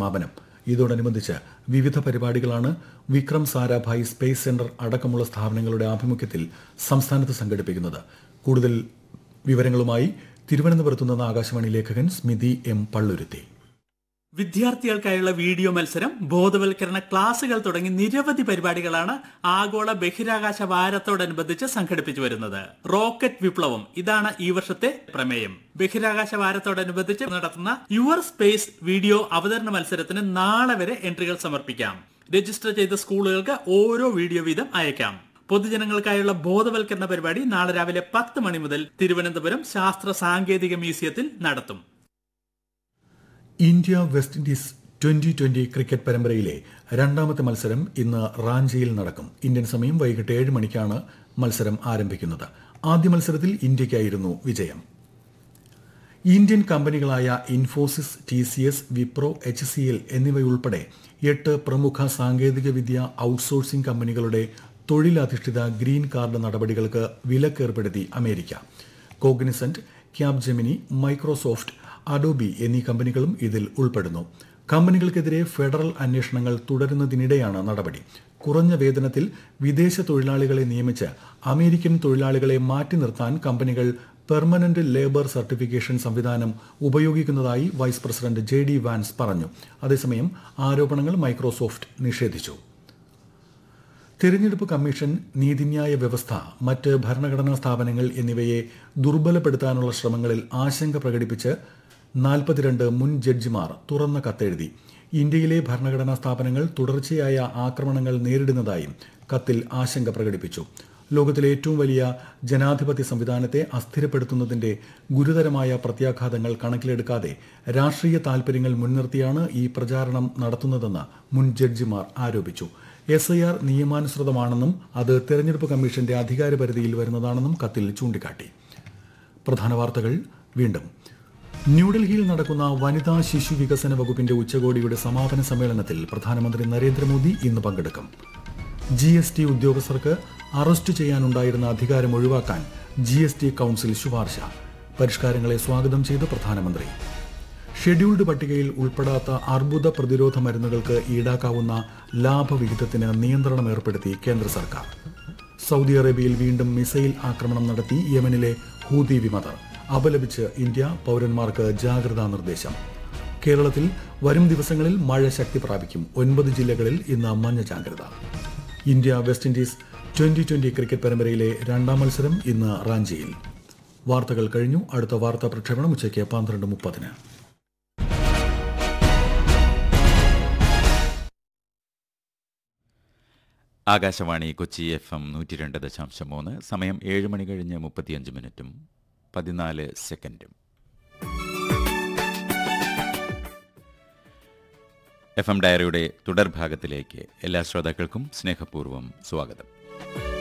സമാപനം ഇതോടനുബന്ധിച്ച് വിവിധ പരിപാടികളാണ് വിക്രം സാരാഭായ് സ്പേസ് സെന്റർ അടക്കമുള്ള സ്ഥാപനങ്ങളുടെ ആഭിമുഖ്യത്തിൽ സംസ്ഥാനത്ത് സംഘടിപ്പിക്കുന്നത് കൂടുതൽ വിവരങ്ങളുമായി തിരുവനന്തപുരത്തു നിന്ന് ആകാശവാണി ലേഖകൻ സ്മിതി എം പള്ളുരുത്തി വിദ്യാർത്ഥികൾക്കായുള്ള വീഡിയോ മത്സരം ബോധവൽക്കരണ ക്ലാസുകൾ തുടങ്ങി നിരവധി പരിപാടികളാണ് ആഗോള ബഹിരാകാശ വാരത്തോടനുബന്ധിച്ച് സംഘടിപ്പിച്ചു വരുന്നത് റോക്കറ്റ് വിപ്ലവം ഇതാണ് ഈ വർഷത്തെ പ്രമേയം ബഹിരാകാശ വാരത്തോടനുബന്ധിച്ച് നടത്തുന്ന യുവർ സ്പേസ് വീഡിയോ അവതരണ മത്സരത്തിന് നാളെ വരെ എൻട്രികൾ സമർപ്പിക്കാം രജിസ്റ്റർ ചെയ്ത സ്കൂളുകൾക്ക് ഓരോ വീഡിയോ വീതം അയക്കാം പൊതുജനങ്ങൾക്കായുള്ള ബോധവൽക്കരണ പരിപാടി നാളെ രാവിലെ പത്ത് മണി മുതൽ തിരുവനന്തപുരം ശാസ്ത്ര സാങ്കേതിക മ്യൂസിയത്തിൽ നടത്തും India West Indies twenty twenty cricket പരമ്പരയിലെ രണ്ടാമത്തെ മത്സരം ഇന്ന് റാഞ്ചിയിൽ നടക്കും ഇന്ത്യൻ സമയം വൈകിട്ട് ഏഴ് മണിക്കാണ് മത്സരം ആരംഭിക്കുന്നത് ആദ്യ മത്സരത്തിൽ ഇന്ത്യയ്ക്കായിരുന്നു വിജയം ഇന്ത്യൻ കമ്പനികളായ Infosys T C S Wipro H C L എന്നിവയുൾപ്പെടെ എട്ട് പ്രമുഖ സാങ്കേതികവിദ്യ ഔട്ട്സോഴ്സിംഗ് കമ്പനികളുടെ തൊഴിലധിഷ്ഠിത ഗ്രീൻ കാർഡ് നടപടികൾക്ക് വിലക്കേർപ്പെടുത്തി America Cognizant Capgemini Microsoft Adobe എന്നീ കമ്പനികളും ഇതിൽ ഉൾപ്പെടുന്നു കമ്പനികൾക്കെതിരെ ഫെഡറൽ അന്വേഷണങ്ങൾ തുടരുന്നതിനിടെയാണ് നടപടി കുറഞ്ഞ വേതനത്തിൽ വിദേശ തൊഴിലാളികളെ നിയമിച്ച് അമേരിക്കൻ തൊഴിലാളികളെ മാറ്റി നിർത്താൻ കമ്പനികൾ പെർമനന്റ് ലേബർ സർട്ടിഫിക്കേഷൻ സംവിധാനം ഉപയോഗിക്കുന്നതായി vice president J D Vance പറഞ്ഞു അതേസമയം ആരോപണങ്ങൾ മൈക്രോസോഫ്റ്റ് നിഷേധിച്ചു തെരഞ്ഞെടുപ്പ് കമ്മീഷൻ നീതിന്യായ വ്യവസ്ഥ മറ്റ് ഭരണഘടനാ സ്ഥാപനങ്ങൾ എന്നിവയെ ദുർബലപ്പെടുത്താനുള്ള ശ്രമങ്ങളിൽ ആശങ്ക പ്രകടിപ്പിച്ച് നാൽപ്പത്തിരണ്ട് മുൻ ജഡ്ജിമാർ തുറന്ന കത്തെഴുതി ഇന്ത്യയിലെ ഭരണഘടനാ സ്ഥാപനങ്ങൾ തുടർച്ചയായ ആക്രമണങ്ങൾ നേരിടുന്നതായും കത്തിൽ ആശങ്ക പ്രകടിപ്പിച്ചു ലോകത്തിലെ ഏറ്റവും വലിയ ജനാധിപത്യ സംവിധാനത്തെ അസ്ഥിരപ്പെടുത്തുന്നതിന്റെ ഗുരുതരമായ പ്രത്യാഘാതങ്ങൾ കണക്കിലെടുക്കാതെ രാഷ്ട്രീയ താൽപര്യങ്ങൾ മുൻനിർത്തിയാണ് ഈ പ്രചാരണം നടത്തുന്നതെന്ന് മുൻ ജഡ്ജിമാർ ആരോപിച്ചു എസ് ഐ ആർ നിയമാനുസൃതമാണെന്നും അത് തെരഞ്ഞെടുപ്പ് കമ്മീഷന്റെ അധികാരപരിധിയിൽ വരുന്നതാണെന്നും കത്തിൽ ചൂണ്ടിക്കാട്ടി പ്രധാന വാർത്തകൾ വീണ്ടും ന്യൂഡൽഹിയിൽ നടക്കുന്ന വനിതാ ശിശു വികസന വകുപ്പിന്റെ ഉച്ചകോടിയുടെ സമാപന സമ്മേളനത്തിൽ പ്രധാനമന്ത്രി നരേന്ദ്രമോദി ഇന്ന് പങ്കെടുക്കും ജി എസ് ടി ഉദ്യോഗസ്ഥർക്ക് അറസ്റ്റ് ചെയ്യാനുണ്ടായിരുന്ന അധികാരം ഒഴിവാക്കാൻ ജി എസ് ടി കൌൺസിൽ ശുപാർശ പരിഷ്കാരങ്ങളെ സ്വാഗതം ചെയ്ത് പ്രധാനമന്ത്രി ഷെഡ്യൂൾഡ് പട്ടികയിൽ ഉൾപ്പെടാത്ത അർബുദ പ്രതിരോധ മരുന്നുകൾക്ക് ഈടാക്കാവുന്ന ലാഭവിഹിതത്തിന് നിയന്ത്രണം ഏർപ്പെടുത്തി കേന്ദ്ര സർക്കാർ സൗദി അറേബ്യയിൽ വീണ്ടും മിസൈൽ ആക്രമണം നടത്തി യമനിലെ ഹൂതി വിമതർ അപലപിച്ച് ഇന്ത്യ പൌരന്മാർക്ക് ജാഗ്രതാ നിർദ്ദേശം കേരളത്തിൽ വരും ദിവസങ്ങളിൽ മഴ ശക്തി പ്രാപിക്കും ഒൻപത് ജില്ലകളിൽ ഇന്ന് മഞ്ഞ ജാഗ്രത India West Indies twenty twenty cricket പരമ്പരയിലെ രണ്ടാം മത്സരം ഇന്ന് റാഞ്ചിയിൽ വാർത്തകൾ കഴിഞ്ഞു അടുത്ത വാർത്താ പ്രക്ഷേപണം ഉച്ചയ്ക്ക് പന്ത്രണ്ട് മുപ്പതിന് ആകാശവാണി കൊച്ചി എഫ് എം നൂറ്റി രണ്ട് ദശാംശം മൂന്ന് സമയം ഏഴ് മണി കഴിഞ്ഞ് മുപ്പത്തിയഞ്ച് മിനിറ്റും പതിനാല് സെക്കൻഡും എഫ് എം ഡയറിയുടെ തുടർഭാഗത്തിലേക്ക് എല്ലാ ശ്രോതാക്കൾക്കും സ്നേഹപൂർവ്വം സ്വാഗതം